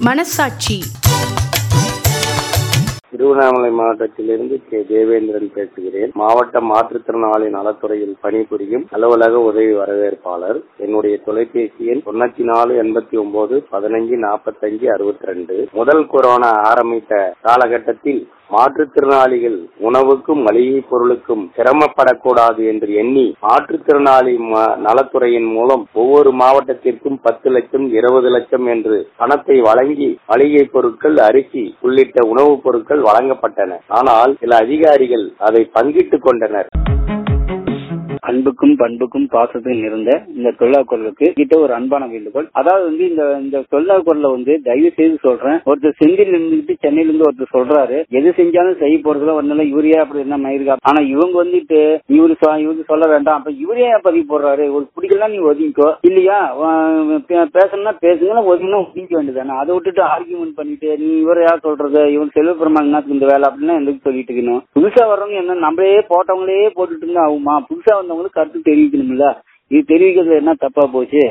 மனசாட்சி திருவண்ணாமலை மாவட்டத்திலிருந்து கே தேவேந்திரன் பேசுகிறேன் மாவட்ட மாற்றுத்திறனாளி நலத்துறையில் பணிபுரியும் அலுவலக உதவி வரவேற்பாளர் என்னுடைய தொலைபேசி எண் தொண்ணூத்தி நாலு எண்பத்தி ஒன்பது பதினஞ்சு நாற்பத்தஞ்சு அறுபத்தி ரெண்டு முதல் கொரோனா ஆரம்பித்த காலகட்டத்தில் மாற்றுத்திறனாளிகள் உணவுக்கும் மளிகை பொருளுக்கும் சிரமப்படக்கூடாது என்று எண்ணி மாற்றுத்திறனாளி ம- நலத்துறையின் மூலம் ஒவ்வொரு மாவட்டத்திற்கும் பத்து லட்சம் இருபது லட்சம் என்று பணத்தை வழங்கி மளிகை பொருட்கள் அரிசி உள்ளிட்ட உணவுப் பொருட்கள் வழங்கப்பட்டன ஆனால் சில அதிகாரிகள் அதை பங்கிட்டுக் கொண்டனர் அன்புக்கும் பண்புக்கும் பாசத்துக்கும் இருந்த இந்த தொழிலாளர் குரலுக்கு கிட்ட ஒரு அன்பான வேண்டுகோள் அதாவது வந்து இந்த இந்த தொழிலாளர் குரல்ல வந்து தயவு செய்து சொல்றேன் ஒருத்தர் செந்தில் இருந்துட்டு சென்னையில இருந்து ஒருத்தர் சொல்றாரு எது செஞ்சாலும் செய்ய போறதுல ஒன்னால யூரியா அப்படி என்ன மயிருக்கா ஆனா இவங்க வந்துட்டு இவரு சொ- இவரு சொல்ல வேண்டாம் அப்ப இவரே பதிவு போடுறாரு ஒரு பிடிக்கலாம் நீ ஒதுங்கிக்கோ இல்லையா வா- பே- பேசணும்னா பேசுங்கன்னா ஒதுங்கினா ஒதுங்கிக்க வேண்டியதானே அதை விட்டுட்டு ஆர்கியூமெண்ட் பண்ணிட்டு நீ இவர் யார் சொல்றது இவன் செல்வ பெருமாள் இந்த வேலை அப்படின்னா எதுக்கு சொல்லிட்டு இருக்கணும் புதுசா வர்றவங்க என்ன நம்மளே போட்டவங்களே போட்டுட்டு இருந்தா ஆகுமா புதுசா வந்தவங்களுக்கு கருத்து தெரிவிக்கணும்ல இது தெரிவிக்கிறது என்ன தப்பா போச்சு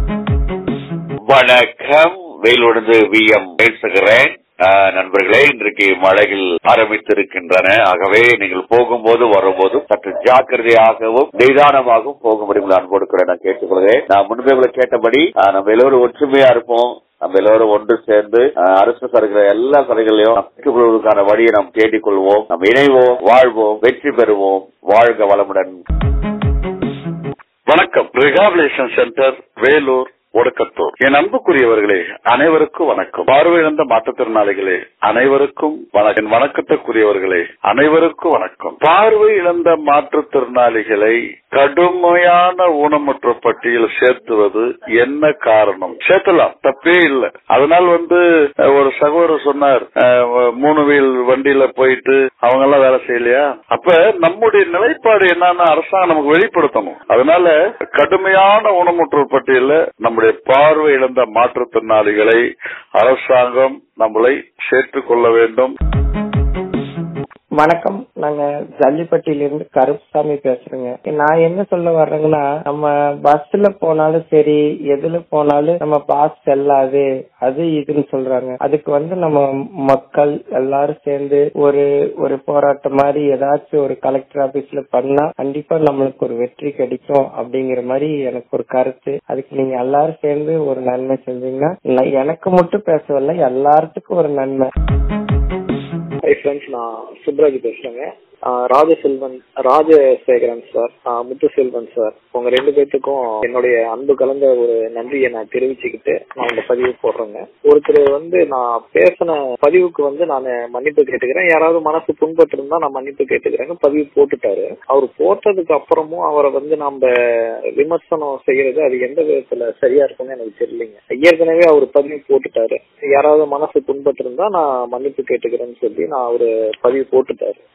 வணக்கம் வெயிலுடந்து வி எம் பேசுகிறேன் ஆஹ் நண்பர்களே இன்றைக்கு மழைகள் ஆரம்பித்திருக்கின்றன ஆகவே நீங்கள் போகும்போது வரும்போது சற்று ஜாக்கிரதையாகவும் நிதானமாகவும் போக முடியும் அன்போடு கூட நான் கேட்டுக்கொள்கிறேன் நான் முன்பே உங்களை கேட்டபடி ஆஹ் நம்ம எல்லோரும் ஒற்றுமையா இருப்போம் நம்ம எல்லோரும் ஒன்று சேர்ந்து ஆஹ் அரசு தருகிற எல்லா கலைகளையும் பெற்றுக்கொள்வதற்கான வழியை நாம் தேடிக்கொள்வோம் நாம் இணைவோம் வாழ்வோம் வெற்றி பெறுவோம் வாழ்க வளமுடன் வணக்கம் ரிகாபிலேஷன் சென்டர் வேலூர் ஒடுக்கத்தூர் என் அன்புக்குரியவர்களே அனைவருக்கும் வணக்கம் பார்வையிழந்த மாற்றுத்திறனாளிகளே அனைவருக்கும் வணக்கம் என் வணக்கத்துக்குரியவர்களே அனைவருக்கும் வணக்கம் பார்வை இழந்த மாற்றுத்திறனாளிகளை கடுமையான ஊனமுற்ற பட்டியல் சேர்த்துவது என்ன காரணம் சேர்த்தலாம் தப்பே இல்லை அதனால் வந்து அஹ், ஒரு சகோதரர் சொன்னார் அஹ், மூணு வீல் வண்டியில போயிட்டு அவங்க எல்லாம் வேலை செய்யலையா அப்ப நம்முடைய நிலைப்பாடு என்னன்னா அரசாங்கம் நமக்கு வெளிப்படுத்தணும் அதனால கடுமையான ஊனமுற்றோர் பட்டியல நம்முடைய பார்வை இழந்த மாற்றுத்திறனாளிகளை அரசாங்கம் நம்மளை சேர்த்துக் கொள்ள வேண்டும் வணக்கம் நாங்க ஜல்லிப்பட்டியிலிருந்து கருப்புசாமி பேசுறேங்க நான் என்ன சொல்ல வர்றேங்கன்னா நம்ம பஸ்ல போனாலும் சரி எதுல போனாலும் நம்ம பாஸ் செல்லாது அது இதுன்னு சொல்றாங்க அதுக்கு வந்து நம்ம மக்கள் எல்லாரும் சேர்ந்து ஒரு ஒரு போராட்டம் மாதிரி ஏதாச்சும் ஒரு கலெக்டர் ஆபீஸ்ல பண்ணா கண்டிப்பா நம்மளுக்கு ஒரு வெற்றி கிடைக்கும் அப்படிங்கிற மாதிரி எனக்கு ஒரு கருத்து அதுக்கு நீங்க எல்லாரும் சேர்ந்து ஒரு நன்மை செஞ்சீங்கன்னா நான் எனக்கு மட்டும் பேசவில்லை எல்லாத்துக்கும் ஒரு நன்மை ஹை ஃப்ரெண்ட்ஸ் நான் சுப்ராஜ் பேசுறேங்க ஆஹ் ராஜசெல்வன் ராஜசேகரன் சார் ஆஹ் முத்துசெல்வன் சார் உங்க ரெண்டு பேர்த்துக்கும் என்னுடைய அன்பு கலந்த ஒரு நன்றியை நான் தெரிவிச்சுக்கிட்டு நான் இந்த பதிவு போடுறேங்க ஒருத்தர் வந்து நான் பேசின பதிவுக்கு வந்து நான் மன்னிப்பு கேட்டுக்கிறேன் யாராவது மனசு புண்பட்டு இருந்தா நான் மன்னிப்பு கேட்டுக்கிறேங்க பதிவு போட்டுட்டாரு அவர் போட்டதுக்கு அப்புறமும் அவரை வந்து நம்ம விமர்சனம் செய்யறது அது எந்த விதத்துல சரியா இருக்கும்னு எனக்கு தெரியலைங்க ஏற்கனவே அவர் பதிவு போட்டுட்டாரு யாராவது மனசு புண்பட்டு இருந்தா நான் மன்னிப்பு கேட்டுக்கிறேன்னு சொல்லி நான் அவரு பதிவு போட்டுட்டாரு